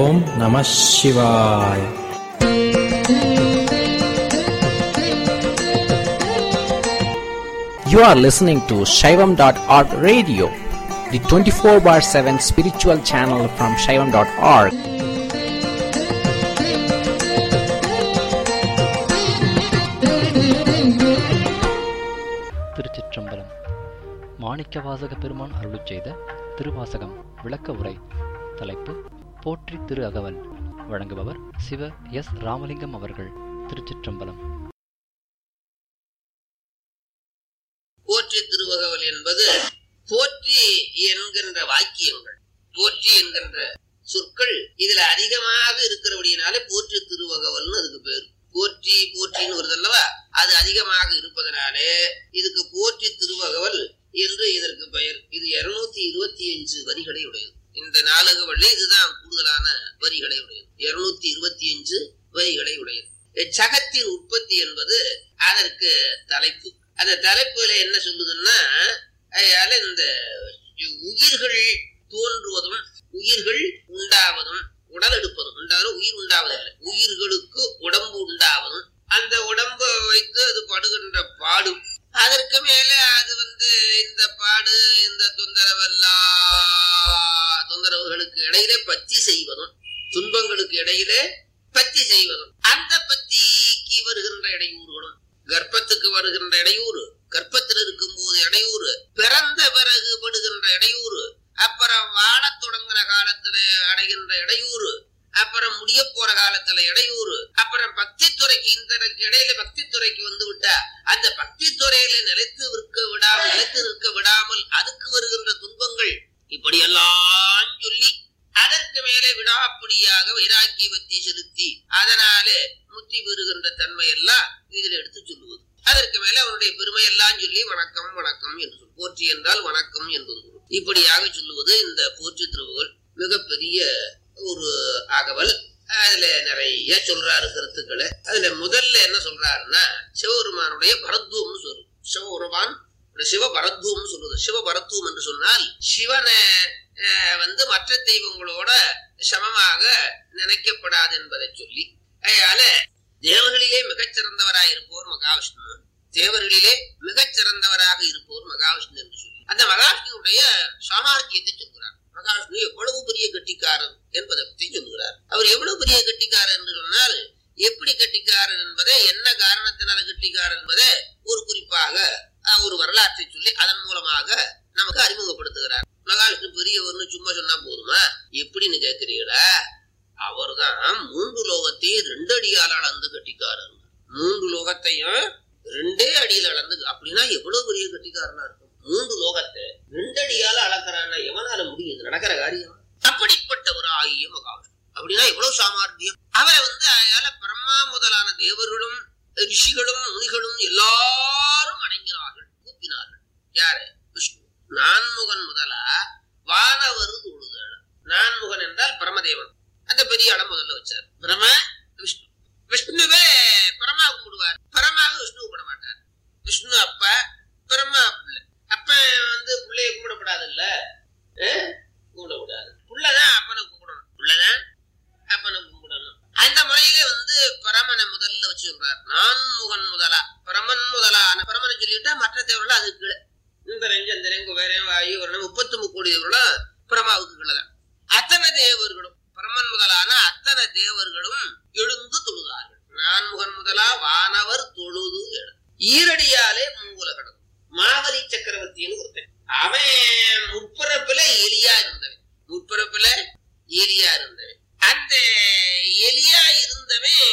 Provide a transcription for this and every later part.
ஓம் நம சிவாய் You are listening to Shaivam.org radio, the 24 bar 7 spiritual channel from Shaivam.org. திருச்சிற்றம்பலம் மாணிக்கவாசக பெருமான் அருளிச் செய்த திருவாசகம் விளக்க உரை தலைப்பு போற்றி திரு அகவல் வழங்குபவர் சிவ எஸ் ராமலிங்கம் அவர்கள் திருச்சிற்றம்பலம் போற்றி திருவகவல் என்பது போற்றி என்கின்ற வாக்கியங்கள் போற்றி என்கின்ற சொற்கள் இதுல அதிகமாக இருக்கிறபடியினாலே போற்றி திருவகவல்னு அதுக்கு பேர் போற்றி போற்றின்னு வருது அல்லவா அது அதிகமாக இருப்பதனாலே இதுக்கு போற்றி திருவகவல் என்று இதற்கு பெயர் இது இருநூத்தி இருபத்தி அஞ்சு வரிகளை உடையது இந்த நாடகவள்ளி இதுதான் கூடுதலான வரிகளை உடையது இருநூத்தி இருபத்தி அஞ்சு வரிகளை உடையது சகத்தின் உற்பத்தி என்பது அதற்கு தலைப்பு அந்த தலைப்புல என்ன சொல்லுதுன்னா அதனால இந்த உயிர்கள் தோன்றுவதும் உயிர்கள் உண்டாவதும் உடல் எடுப்பதும் உண்டாவதும் உயிர் உண்டாவதில்லை உயிர்களுக்கு உடம்பு உண்டாவதும் அந்த உடம்பை வைத்து அது படுகின்ற பாடும் அதற்கு மேல அது வந்து இந்த பாடு இந்த தொந்தரவெல்லா தொந்தரவுகளுக்கு இடையிலே பத்தி செய்வதும் துன்பங்களுக்கு இடையிலே பத்தி செய்வதும் அந்த பத்திக்கு வருகின்ற இடையூறுகளும் கர்ப்பத்துக்கு வருகின்ற இடையூறு கர்ப்பத்தில் இருக்கும் போது இடையூறு பிறந்த பிறகு படுகின்ற இடையூறு அப்புறம் வாழத் தொடங்கின காலத்துல அடைகின்ற இடையூறு அப்புறம் முடிய போற காலத்துல இடையூறு அப்புறம் பக்தி துறைக்கு இந்த இடையில பக்தி துறைக்கு வந்து விட்டா அந்த பக்தி துறையில நிலைத்து நிற்க விடாமல் நிலைத்து நிற்க விடாமல் அதுக்கு வருகின்ற துன்பங்கள் இப்படி எல்லாம் சொல்லி அதற்கு மேலே விடாப்பிடியாக வைராக்கியவத்தி செலுத்தி அதனாலே முத்தி பெறுகின்ற தன்மை எல்லாம் இதில் எடுத்து சொல்லுவது அதற்கு மேலே அவனுடைய பெருமை எல்லாம் சொல்லி வணக்கம் வணக்கம் என்று சொல் போற்றி என்றால் வணக்கம் என்பது பொருள். இப்படியாக சொல்லுவது இந்த போற்றி திருவுகள் மிகப்பெரிய ஒரு அகவல் அதுல நிறைய சொல்றாரு கருத்துக்களை அதுல முதல்ல என்ன சொல்றாருன்னா சிவபெருமானுடைய பரத்துவம்னு சொல்லும் சிவபெருமான் சிவ பரத்துவம் சொல்லுது சிவ பரத்துவம் என்று சொன்னால் சிவனை அஹ், வந்து மற்ற தெய்வங்களோட சமமாக நினைக்கப்படாது என்பதை சொல்லி அதனால தேவர்களிலே மிகச்சிறந்தவராய் இருப்போர் மகாவிஷ்ணு தேவர்களிலே மிகச்சிறந்தவராக இருப்போர் மகாவிஷ்ணு என்று சொல்லி அந்த மகாவிஷ்ணுடைய சாமர்த்தியத்தை சொல்கிறார் மகாவிஷ்ணு எவ்வளவு பெரிய கெட்டிக்காரன் என்பதை பற்றி சொல்கிறார் அவர் எவ்வளவு பெரிய கெட்டிக்காரர் என்று சொன்னால் எப்படி கெட்டிக்காரர் என்பதை என்ன காரணத்தினால கெட்டிக்காரர் என்பதை ஒரு குறிப்பாக அஹ், ஒரு வரலாற்றை சொல்லி அதன் மூலமாக நமக்கு அறிமுகப்படுத்துகிறார் மகாவிஷ்ணு பெரியவர்னு சும்மா சொன்னா போதுமா எப்படின்னு கேட்கிறீங்களா அவர்தான் மூன்று லோகத்தையும் ரெண்டு அடியால் அளந்து கட்டிக்காரர் மூன்று லோகத்தையும் ரெண்டே அடியில் அளந்து அப்படின்னா எவ்வளவு பெரிய கட்டிக்காரனா இருக்கும் மூன்று லோகத்தை ரெண்டு அடியால அளக்கிறான்னா எவனால முடியும் இது நடக்கிற காரியம் அப்படிப்பட்டவர் ஆகிய மகாவிஷ்ணு அப்படின்னா எவ்வளவு சாமர்த்தியம் அவரை வந்து அதனால பிரம்மா முதலான தேவர்களும் ரிஷிகளும் முனிகளும் எல்லாரும் வணங்கினார்கள் கூப்பினார்கள் யாரு விஷ்ணு நான்முகன் முதலா வானவர் தொழுதல் நான்முகன் என்றால் பரமதேவன் அந்த பெரிய இடம் முதல்ல வச்சார் பிரம்ம விஷ்ணு விஷ்ணுவே பரமா கும்பிடுவார் பரமாவை விஷ்ணு கும்பிட மாட்டார் விஷ்ணு அப்பா பிரம்மா பிள்ளை அப்ப வந்து பிள்ளைய கும்பிடப்படாது இல்ல கும்பிடக்கூடாது புள்ளதான் அப்பனை கும்பிடணும் புள்ளதான் அப்பனை கும்பிடணும் அந்த முறையில வந்து பரமனை முதல்ல வச்சு சொல்றார் நான்முகன் முதலா பரமன் முதலான பரமனை சொல்லிட்டா மற்ற தேவர்கள் அது கீழே இந்த ரெஞ்சு அந்த ரெங்கு வேற வாயு வரணும் முப்பத்தி முக்கோடி தேவர்களும் பரமாவுக்கு கீழே தான் அத்தனை தேவர்களும் பரமன் முதலான அத்தனை தேவர்களும் எழுந்து தொழுதார்கள் நான்முகன் முதலா வானவர் தொழுது எழு ஈரடியாலே மூங்குல கடந்து மாவலி சக்கரவர்த்தின்னு ஒருத்தன் அவன் முற்பரப்புல எலியா இருந்தவன் முற்பரப்புல எலியா இருந்தவன் அந்த எலியா இருந்தவன்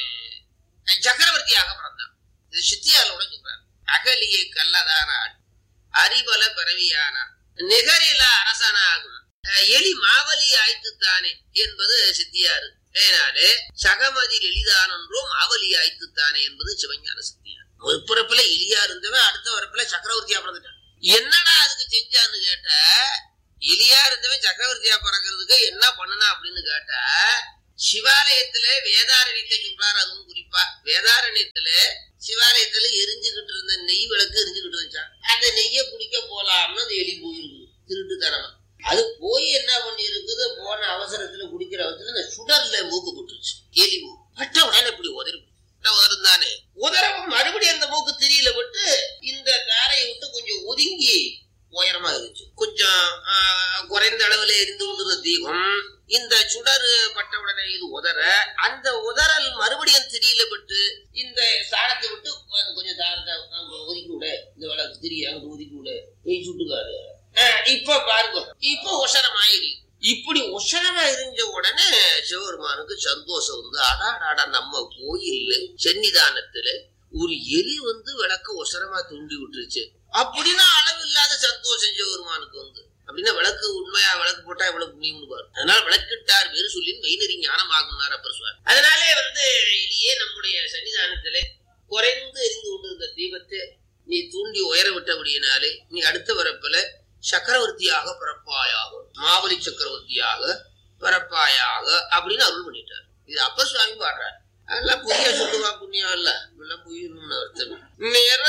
சக்கரவர்த்தியாக பிறந்தான் இது சித்தியாரோட சொல்றார் அகலியை கல்லதான ஆள் அறிவல பிறவியானார் நிகரில அரசனாகும் அஹ் எலி மாவலி ஆய்த்துத்தானே என்பது சித்தியாரு ஏனாலே சகமதில் எளிதானன்றோ மாவலி ஆய்த்துத்தானே என்பது சிவஞான சித்தியார் ஒரு பிறப்புல எலியா இருந்தவன் அடுத்த வரப்புல சக்கரவர்த்தியா பிறந்துட்டான் என்னடா அதுக்கு செஞ்சான்னு கேட்ட எலியா இருந்தவன் சக்கரவர்த்தியா பிறக்கிறதுக்கு என்ன பண்ணனா அப்படின்னு கேட்டா சிவாலயத்துல வேதாரண்யத்தை சொல்றாரு அதுவும் குறிப்பா வேதாரண்யத்துல சிவாலயத்துல எரிஞ்சுகிட்டு இருந்த நெய் விளக்கு எரிஞ்சுகிட்டு இருந்துச்சான் அந்த நெய்யை குடிக்க போலாம்னு அந்த எலி போயிருக்கு திருட்டுத்தனமா அது போய் என்ன பண்ணி இருக்குது போன அவசரத்துல குடிக்கிற அவசரத்துல இந்த சுடர்ல மூக்கு போட்டுருச்சு எலி மூக்கு பட்ட உடனே இப்படி உதறி உதரும் தானே உதரவும் மறுபடியும் அந்த மூக்கு தெரியல பட்டு இந்த தாரையை விட்டு கொஞ்சம் ஒதுங்கி உயரமா இருந்துச்சு கொஞ்சம் ஆஹ், குறைந்த அளவுல எரிந்து கொண்டிருந்த தீபம் இந்த சுடர் பட்ட உடனே இது உதற அந்த உதறல் மறுபடியும் தெரியல பட்டு இந்த சாணத்தை விட்டு அது கொஞ்சம் தாரத்தை அங்க ஒதுக்கி விட இந்த விளக்கு திரிய அங்க ஒதுக்கி விட நீ சுட்டுக்காரு ஆஹ், இப்ப பாருங்க இப்ப உசரமாயிரு இப்படி உசரமா இருந்த உடனே சிவபெருமானுக்கு சந்தோஷம் வந்து அடாடாடா நம்ம கோயில்ல சன்னிதானத்துல ஒரு எலி வந்து விளக்க உசரமா தூண்டி விட்டுருச்சு அப்படின்னா அளவு இல்லாத சந்தோஷம் சிவபெருமானுக்கு வந்து அப்படின்னா விளக்கு உண்மையா விளக்கு போட்டா இவ்வளவு புண்ணியம்னு பாரு அதனால விளக்கிட்டார் வேறு சொல்லி மெய்நறி ஞானம் ஆகுனார் அப்பர் சுவாமி அதனாலே வந்து எலியே நம்முடைய சன்னிதானத்திலே குறைந்து எரிந்து கொண்டிருந்த தீபத்தை நீ தூண்டி உயர விட்டபடியினாலே நீ அடுத்த வரப்பில சக்கரவர்த்தியாக பிறப்பாயாக மாபலி சக்கரவர்த்தியாக பிறப்பாயாக அப்படின்னு அருள் பண்ணிட்டார் இது அப்ப சுவாமி பாடுறார் அதெல்லாம் புதிய சொல்லுவா புண்ணியம் இல்ல இதெல்லாம் புரியணும்னு அர்த்தம் நேர